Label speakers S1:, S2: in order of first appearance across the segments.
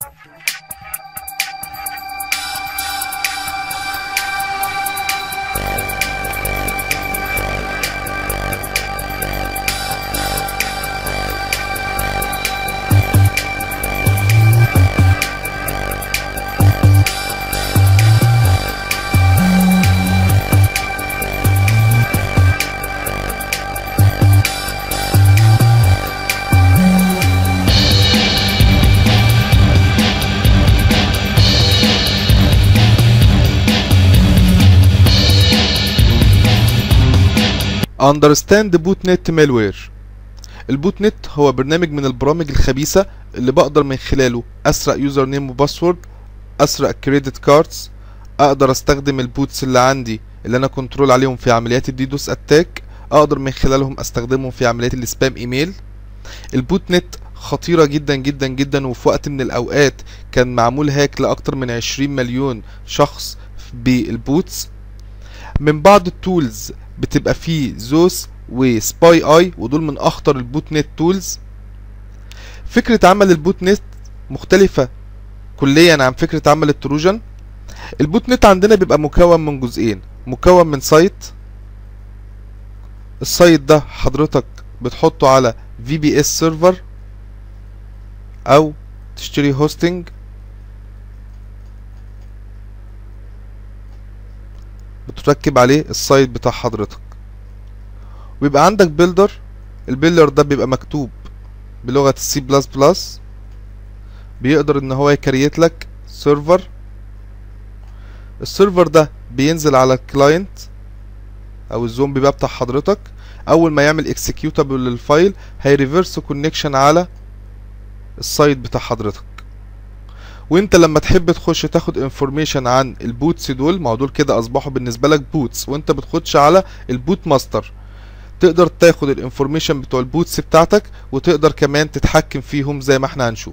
S1: Understand Boot Net Malware البوت نت هو برنامج من البرامج الخبيثة اللي بقدر من خلاله أسرق يوزر نيم وباسورد أسرق كريدت كاردز أقدر أستخدم البوتس اللي عندي اللي أنا كنترول عليهم في عمليات الديدوس أتاك أقدر من خلالهم أستخدمهم في عمليات السبام إيميل البوت نت خطيرة جدا جدا جدا وفي وقت من الأوقات كان معمول هاك لأكتر من 20 مليون شخص بالبوتس من بعض التولز بتبقى فيه زوس وسباي اي ودول من اخطر البوت نت تولز فكرة عمل البوت نت مختلفة كليا عن فكرة عمل التروجن البوت نت عندنا بيبقى مكون من جزئين مكون من سايت السايت ده حضرتك بتحطه على في بي اس سيرفر او تشتري هوستنج بتركب عليه السايت بتاع حضرتك ويبقى عندك بيلدر البيلدر ده بيبقى مكتوب بلغة السي بلس بلس بيقدر ان هو يكريت لك سيرفر السيرفر ده بينزل على الكلاينت او الزومبي بقى بتاع حضرتك اول ما يعمل اكسكيوتابل للفايل هيريفرس كونكشن على السايت بتاع حضرتك وانت لما تحب تخش تاخد انفورميشن عن البوتس دول ما هو دول كده اصبحوا بالنسبه لك بوتس وانت بتخش على البوت ماستر تقدر تاخد الانفورميشن بتوع البوتس بتاعتك وتقدر كمان تتحكم فيهم زي ما احنا هنشوف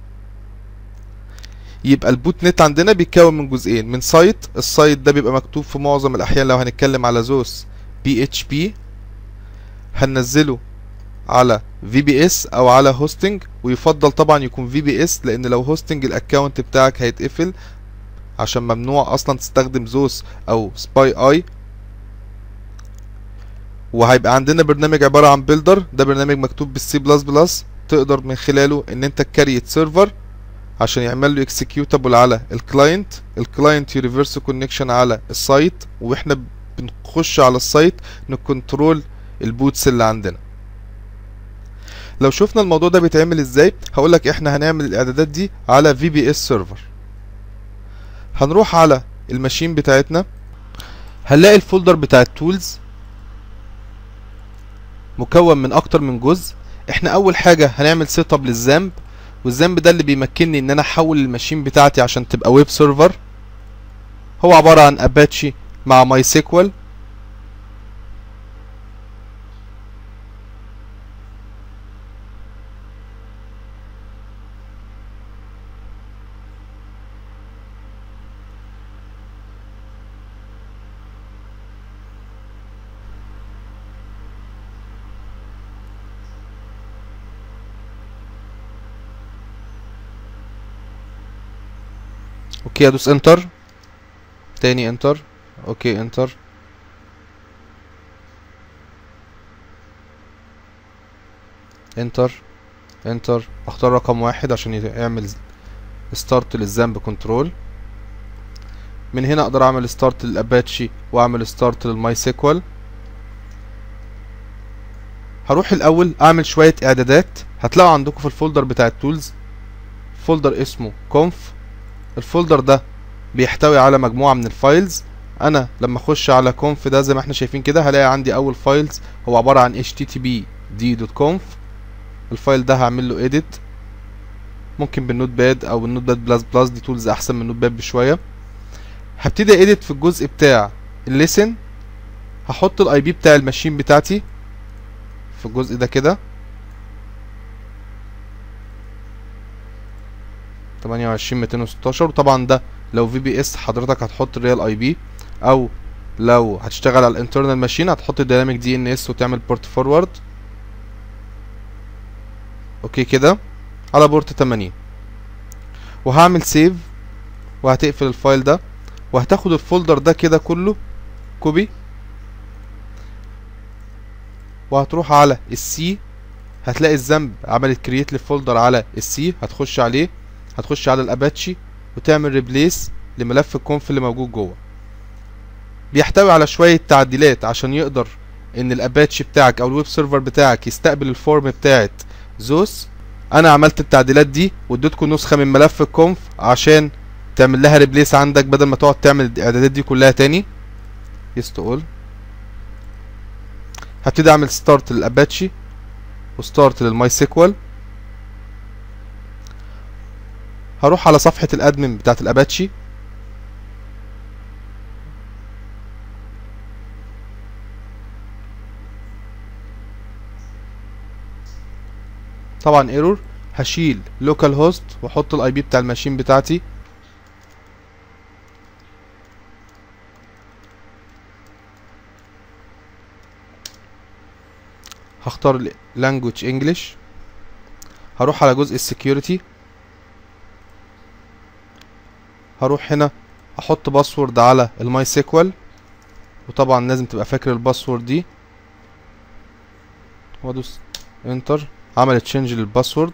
S1: يبقى البوت نت عندنا بيتكون من جزئين من سايت السايت ده بيبقى مكتوب في معظم الاحيان لو هنتكلم على زوس بي اتش بي هننزله على في بي اس او على هوستنج ويفضل طبعا يكون في بي اس لان لو هوستنج الاكونت بتاعك هيتقفل عشان ممنوع اصلا تستخدم زوس او سباي اي وهيبقى عندنا برنامج عبارة عن بيلدر ده برنامج مكتوب بالسي بلس بلس تقدر من خلاله ان انت تكريت سيرفر عشان يعمل له اكسكيوتابل على الكلاينت الكلاينت يريفرس كونكشن على السايت واحنا بنخش على السايت نكنترول البوتس اللي عندنا لو شفنا الموضوع ده بيتعمل ازاي هقولك احنا هنعمل الاعدادات دي على في بي اس سيرفر هنروح على الماشين بتاعتنا هنلاقي الفولدر بتاع التولز مكون من اكتر من جزء احنا اول حاجه هنعمل سيت اب للذنب والذنب ده اللي بيمكنني ان انا احول الماشين بتاعتي عشان تبقى ويب سيرفر هو عباره عن اباتشي مع ماي سيكوال اوكي ادوس انتر تاني انتر اوكي انتر انتر انتر اختار رقم واحد عشان يعمل ستارت للذنب كنترول من هنا اقدر اعمل ستارت للاباتشي واعمل ستارت للماي سيكوال هروح الاول اعمل شويه اعدادات هتلاقوا عندكم في الفولدر بتاع التولز فولدر اسمه conf الفولدر ده بيحتوي على مجموعة من الفايلز انا لما اخش على conf ده زي ما احنا شايفين كده هلاقي عندي اول فايلز هو عبارة عن http d.conf الفايل ده هعمل له edit ممكن بالنوت باد او بالنوت باد بلس بلس دي تولز احسن من النوت باد بشوية هبتدي edit في الجزء بتاع الليسن هحط الاي بي بتاع الماشين بتاعتي في الجزء ده كده تمانية وعشرين ميتين وستاشر وطبعا ده لو في بي اس حضرتك هتحط الريال اي بي او لو هتشتغل على الانترنال ماشين هتحط الديناميك دي ان اس وتعمل بورت فورورد اوكي كده على بورت تمانين وهعمل سيف وهتقفل الفايل ده وهتاخد الفولدر ده كده كله كوبي وهتروح على السي هتلاقي الذنب عملت كرييت للفولدر على السي هتخش عليه هتخش على الاباتشي وتعمل ريبليس لملف الكونف اللي موجود جوه بيحتوي على شوية تعديلات عشان يقدر ان الاباتشي بتاعك او الويب سيرفر بتاعك يستقبل الفورم بتاعت زوس انا عملت التعديلات دي واديتكم نسخة من ملف الكونف عشان تعمل لها ريبليس عندك بدل ما تقعد تعمل الاعدادات دي كلها تاني يس تقول هبتدي اعمل ستارت للاباتشي وستارت للماي سيكوال هروح على صفحة الادمن بتاعت الاباتشي طبعا ايرور هشيل لوكال هوست واحط الاي بي بتاع الماشين بتاعتي هختار language English هروح على جزء السكيورتي هروح هنا احط باسورد على الماي سيكوال وطبعا لازم تبقى فاكر الباسورد دي وادوس انتر عملت تشينج للباسورد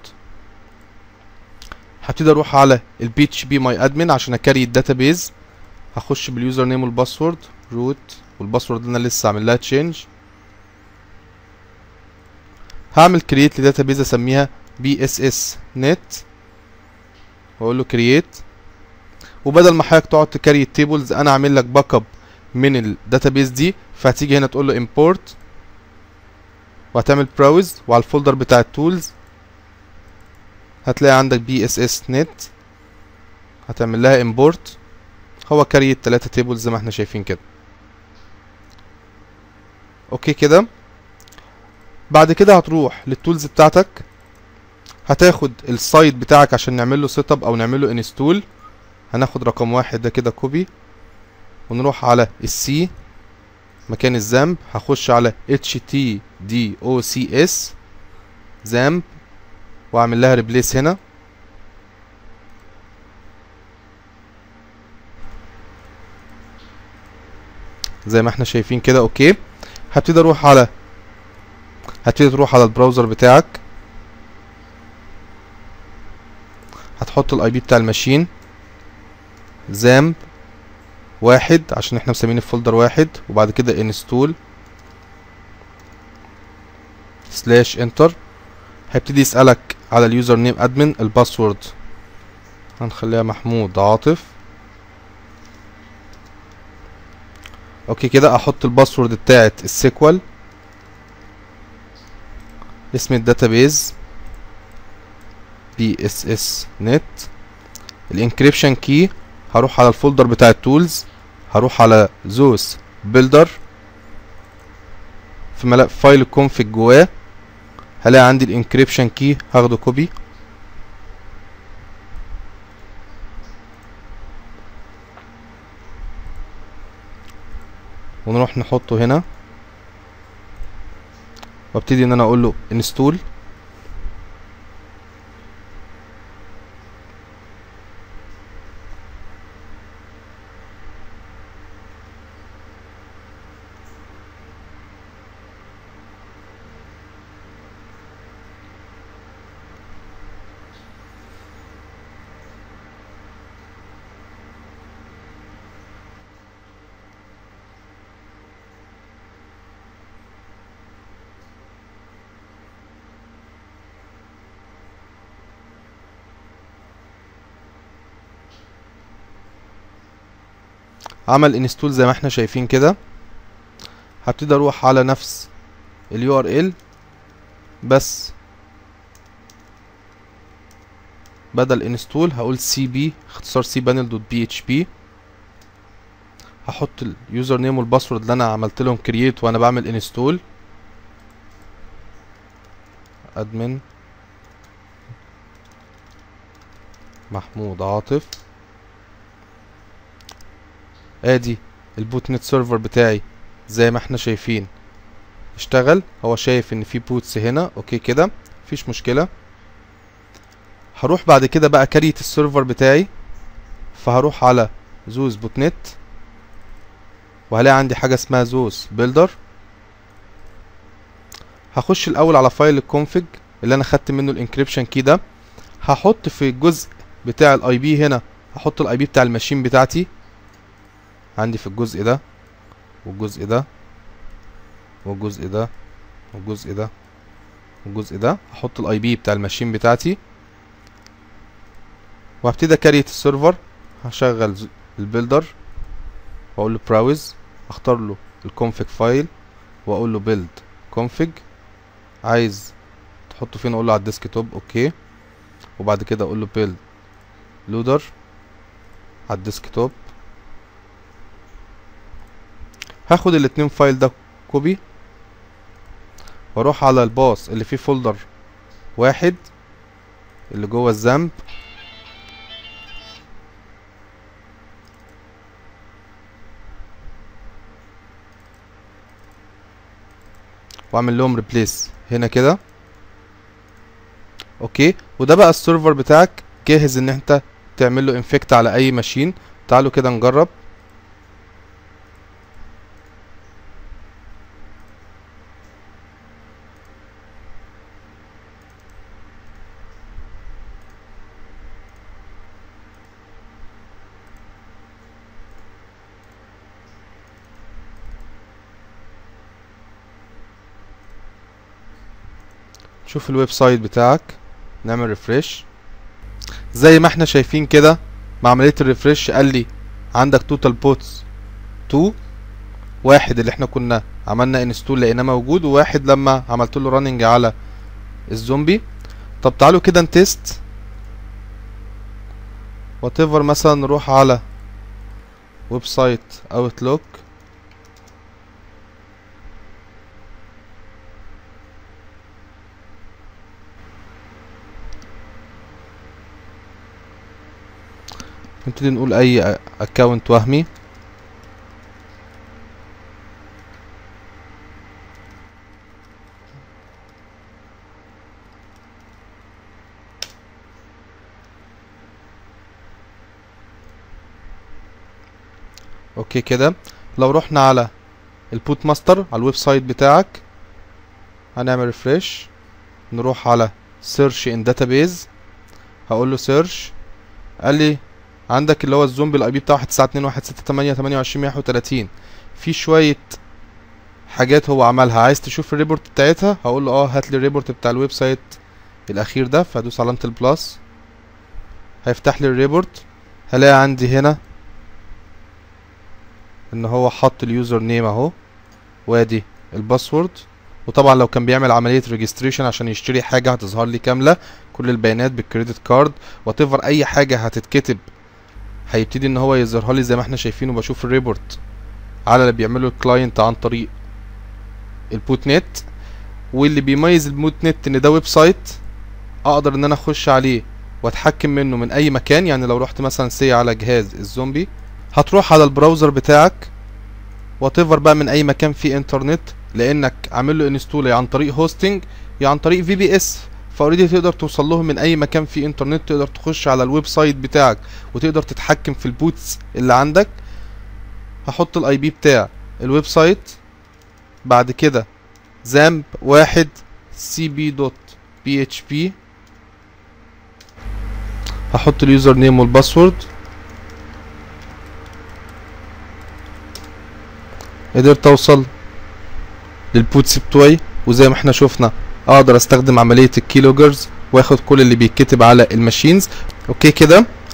S1: هبتدي اروح على البي اتش بي ماي ادمن عشان اكاري الداتابيز هخش باليوزر نيم والباسورد روت والباسورد اللي انا لسه عامل لها تشينج هعمل كرييت لداتابيز اسميها بي اس اس نت واقول له كرييت وبدل ما حضرتك تقعد تكري التيبلز انا عامل لك باك اب من الداتابيز دي فهتيجي هنا تقول له امبورت وهتعمل براوز وعلى الفولدر بتاع التولز هتلاقي عندك بي اس اس نت هتعمل لها امبورت هو كاري التلاتة تيبلز زي ما احنا شايفين كده اوكي كده بعد كده هتروح للتولز بتاعتك هتاخد السايت بتاعك عشان نعمل له سيت اب او نعمل له انستول هناخد رقم واحد ده كده كوبي ونروح على السي مكان الذنب هخش على htdocs ذنب واعمل لها ريبليس هنا زي ما احنا شايفين كده اوكي هبتدي اروح على هتبتدي تروح على البراوزر بتاعك هتحط الاي بي بتاع الماشين زامب واحد عشان احنا مسمين الفولدر واحد وبعد كده انستول سلاش انتر هيبتدي يسألك على اليوزر نيم ادمن الباسورد هنخليها محمود عاطف اوكي كده احط الباسورد بتاعت السيكوال اسم الداتابيز بي اس اس نت الانكريبشن كي هروح على الفولدر بتاع التولز هروح على زوس بيلدر في ملف فايل الكونفج جواه هلاقي عندي الانكريبشن كي هاخده كوبي ونروح نحطه هنا وابتدي ان انا اقول له انستول عمل انستول زي ما احنا شايفين كده هبتدي اروح على نفس اليو ار ال بس بدل انستول هقول سي بي اختصار سي بانل دوت بي اتش بي هحط اليوزر نيم والباسورد اللي انا عملت لهم كرييت وانا بعمل انستول ادمن محمود عاطف ادي البوت نت سيرفر بتاعي زي ما احنا شايفين اشتغل هو شايف ان في بوتس هنا اوكي كده مفيش مشكله هروح بعد كده بقى كريت السيرفر بتاعي فهروح على زوز بوت نت وهلاقي عندي حاجه اسمها زوز بيلدر هخش الاول على فايل الكونفج اللي انا خدت منه الانكريبشن كي ده هحط في الجزء بتاع الاي بي هنا هحط الاي بي بتاع الماشين بتاعتي عندي في الجزء ده والجزء ده والجزء ده والجزء ده والجزء ده هحط الاي بي بتاع الماشين بتاعتي وهبتدي اكريت السيرفر هشغل البيلدر واقول له براوز اختار له الكونفج فايل واقول له بيلد كونفج عايز تحطه فين اقول له على الديسك توب اوكي وبعد كده اقول له بيلد لودر على الديسك توب هاخد الاتنين فايل ده كوبي واروح على الباص اللي فيه فولدر واحد اللي جوه الذنب واعمل لهم ريبليس هنا كده اوكي وده بقى السيرفر بتاعك جاهز ان انت تعمل له انفكت على اي ماشين تعالوا كده نجرب شوف الويب سايت بتاعك نعمل ريفرش زي ما احنا شايفين كده مع عملية الريفرش قال لي عندك توتال بوتس 2 واحد اللي احنا كنا عملنا انستول لقيناه موجود وواحد لما عملت له راننج على الزومبي طب تعالوا كده نتست وات ايفر مثلا نروح على ويب سايت اوتلوك نبتدي نقول اي اكونت وهمي اوكي كده لو رحنا على البوت ماستر على الويب سايت بتاعك هنعمل ريفرش نروح على سيرش ان داتابيز هقول له سيرش قال لي عندك اللي هو الزومبي الاي بي بتاعه 192.168.28.130 في شويه حاجات هو عملها عايز تشوف الريبورت بتاعتها هقول له اه هات لي الريبورت بتاع الويب سايت الاخير ده فهدوس علامه البلس هيفتح لي الريبورت هلاقي عندي هنا ان هو حط اليوزر نيم اهو وادي الباسورد وطبعا لو كان بيعمل عمليه ريجستريشن عشان يشتري حاجه هتظهر لي كامله كل البيانات بالكريدت كارد وات اي حاجه هتتكتب هيبتدي ان هو يظهرها لي زي ما احنا شايفين وبشوف الريبورت على اللي بيعمله الكلاينت عن طريق البوت نت واللي بيميز البوت نت ان ده ويب سايت اقدر ان انا اخش عليه واتحكم منه من اي مكان يعني لو رحت مثلا سي على جهاز الزومبي هتروح على البراوزر بتاعك وات بقى من اي مكان فيه انترنت لانك عامل له انستول عن طريق هوستنج يا عن طريق في بي اس فاوريدي تقدر توصل لهم من اي مكان في انترنت تقدر تخش على الويب سايت بتاعك وتقدر تتحكم في البوتس اللي عندك هحط الاي بي بتاع الويب سايت بعد كده زامب واحد سي بي دوت بي اتش بي هحط اليوزر نيم والباسورد قدرت اوصل للبوتس بتوعي وزي ما احنا شفنا اقدر استخدم عملية الكيلوجرز واخد كل اللي بيتكتب على الماشينز اوكي كده